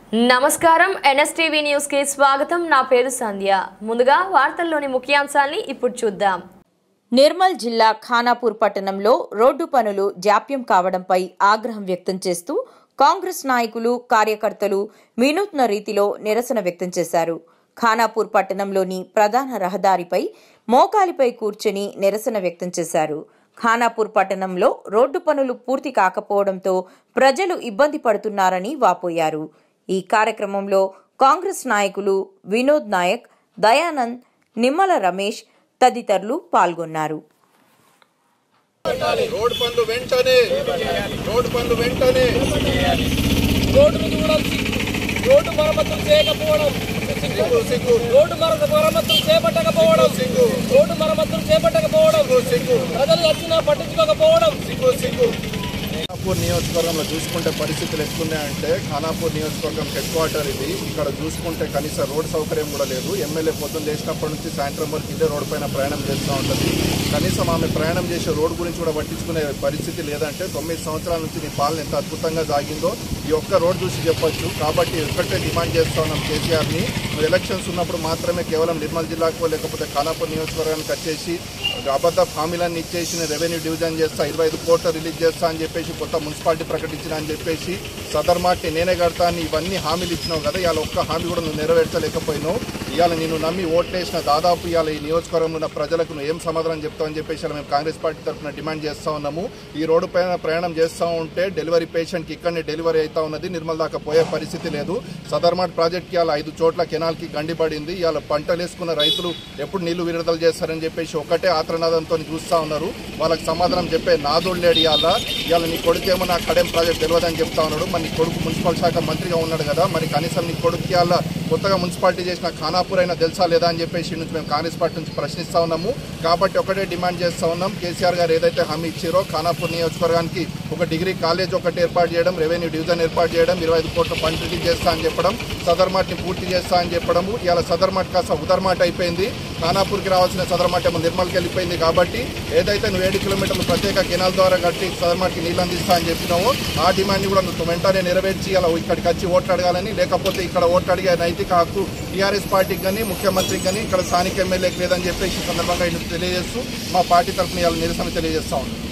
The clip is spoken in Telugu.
నమస్కారం ఎన్ఎస్టీవీ న్యూస్ కి స్వాగతం నా పేరు సంధ్య ముందుగా వార్తల్లోని ముఖ్యాంశాల్ని ఇప్పుడు చూద్దాం నిర్మల్ జిల్లా ఖానాపూర్ పట్టణంలో రోడ్డు పనులు జాప్యం కావడంపై ఆగ్రహం వ్యక్తం చేస్తూ కాంగ్రెస్ నాయకులు కార్యకర్తలు వినూత్న రీతిలో నిరసన వ్యక్తం చేశారు ఖానాపూర్ పట్టణంలోని ప్రధాన రహదారిపై మోకాలిపై కూర్చొని నిరసన వ్యక్తం చేశారు ఖానాపూర్ పట్టణంలో రోడ్డు పనులు పూర్తి కాకపోవడంతో ప్రజలు ఇబ్బంది పడుతున్నారని వాపోయారు ఈ కార్యక్రమంలో కాంగ్రెస్ నాయకులు వినోద్ నాయక్ దయానంద్ నిమ్మల రమేష్ తదితరులు పాల్గొన్నారు రోడ్ పనులు వెంటనే రోడ్ పనులు వెంటనే రోడ్డును చూడడం రోడ్డు మరమ్మతులు చేయకపోవడం సిగ్గు సిగ్గు రోడ్డు మర- మరమ్మతులు చేపట్టకపోవడం సిగ్గు రోడ్డు మరమ్మతులు చేపట్టకపోవడం సిగ్గు ప్రజలు వచ్చినా పట్టించుకోకపోవడం సిగ్గు సిగ్గు ఖానాపూర్ నియోజకవర్గంలో చూసుకుంటే పరిస్థితులు ఎట్లున్నాయంటే ఖానాపూర్ నియోజకవర్గం హెడ్ క్వార్టర్ ఇది ఇక్కడ చూసుకుంటే కనీస రోడ్ సౌకర్యం కూడా లేదు ఎమ్మెల్యే పొద్దున్న లేచినప్పటి నుంచి సాయంత్రం వరకు ఇదే రోడ్డు పైన ప్రయాణం చేస్తూ ఉంటుంది కనీసం ఆమె ప్రయాణం చేసే రోడ్డు గురించి కూడా పట్టించుకునే పరిస్థితి లేదంటే తొమ్మిది సంవత్సరాల నుంచి నీ పాలన ఎంత అద్భుతంగా సాగిందో ఈ ఒక్క రోడ్ చూసి చెప్పొచ్చు కాబట్టి ఒక్కటే డిమాండ్ చేస్తా ఉన్నాం కేసీఆర్ని నువ్వు ఎలక్షన్స్ ఉన్నప్పుడు మాత్రమే కేవలం నిర్మల్ జిల్లాకు లేకపోతే ఖానాపూర్ నియోజకవర్గానికి వచ్చేసి అబద్ధ హామీలన్నీ ఇచ్చేసి నేను రెవెన్యూ డివిజన్ చేస్తా ఇరవై ఐదు కోట్ల రిలీజ్ చేస్తా అని చెప్పేసి కొత్త మున్సిపాలిటీ ప్రకటించిన అని చెప్పేసి సదర్ మార్టి నేనే కడతా అని ఇవన్నీ హామీలు ఇచ్చినావు కదా ఇవాళ ఒక్క హామీ కూడా నువ్వు నెరవేర్చలేకపోయినావు ఇవాళ నేను నమ్మి ఓట్లేసిన దాదాపు ఇవాళ ఈ నియోజకవర్గంలో ఉన్న ప్రజలకు నువ్వు ఏం సమాధానం చెప్తావు అని చెప్పేసి ఇలా మేము కాంగ్రెస్ పార్టీ తరఫున డిమాండ్ చేస్తా ఉన్నాము ఈ రోడ్డు పైన ప్రయాణం చేస్తూ ఉంటే డెలివరీ పేషెంట్కి ఇక్కడనే డెలివరీ అవుతా ఉన్నది నిర్మల్ దాకా పోయే పరిస్థితి లేదు సదర్మాట్ ప్రాజెక్ట్కి ఇవాళ ఐదు చోట్ల కెనాల్కి గండిపడింది ఇవాళ పంటలు వేసుకున్న రైతులు ఎప్పుడు నీళ్లు విడుదల చేస్తారని చెప్పేసి ఒకటే ఆత్రనాదంతో చూస్తా ఉన్నారు వాళ్ళకి సమాధానం చెప్పే నాదుడు లేడు ఇవాళ ఇవాళ నీ కొడుకేమో నా కడెం ప్రాజెక్ట్ తెలియదని చెప్తా ఉన్నాడు మరి నీ కొడుకు మున్సిపల్ శాఖ మంత్రిగా ఉన్నాడు కదా మరి కనీసం నీ కొడుకు ఇవాళ కొత్తగా మున్సిపాలిటీ చేసిన ఖానాపూర్ అయినా తెలుసా లేదా అని చెప్పేసి ఈ నుంచి మేము కాంగ్రెస్ పార్టీ నుంచి ప్రశ్నిస్తా ఉన్నాము కాబట్టి ఒకటే డిమాండ్ చేస్తా ఉన్నాం కేసీఆర్ గారు ఏదైతే హామీ ఇచ్చారో ఖానాపూర్ నియోజకవర్గానికి ఒక డిగ్రీ కాలేజ్ ఒకటి ఏర్పాటు చేయడం రెవెన్యూ డివిజన్ ఏర్పాటు చేయడం ఇరవై ఐదు కోట్ల ఫండ్ రిలీజ్ చేస్తా అని చెప్పడం సదర్ మార్ట్ని పూర్తి చేస్తా అని చెప్పడము ఇవాళ సదర్ మార్ట్ కాస్త ఉదర్ మార్ట్ అయిపోయింది ఖానాపూర్కి రావాల్సిన సదర్ మార్ట్ ఏమో నిర్మల్కి వెళ్ళిపోయింది కాబట్టి ఏదైతే నువ్వు ఏడు కిలోమీటర్లు ప్రత్యేక కెనాల్ ద్వారా కట్టి సదర్ మార్ట్కి నీళ్ళు అందిస్తా అని చెప్పినావో ఆ డిమాండ్ని కూడా నువ్వు వెంటనే నెరవేర్చి అలా ఇక్కడికి వచ్చి ఓట్లు అడగాలని లేకపోతే ఇక్కడ ఓట్లు అడిగే నైతిక హక్కు టీఆర్ఎస్ పార్టీకి కానీ ముఖ్యమంత్రికి కానీ ఇక్కడ స్థానిక ఎమ్మెల్యేకి లేదని చెప్పేసి ఈ సందర్భంగా ఇందుకు తెలియజేస్తూ మా పార్టీ తరఫున ఇవాళ నిరసన తెలియజేస్తా ఉన్నాం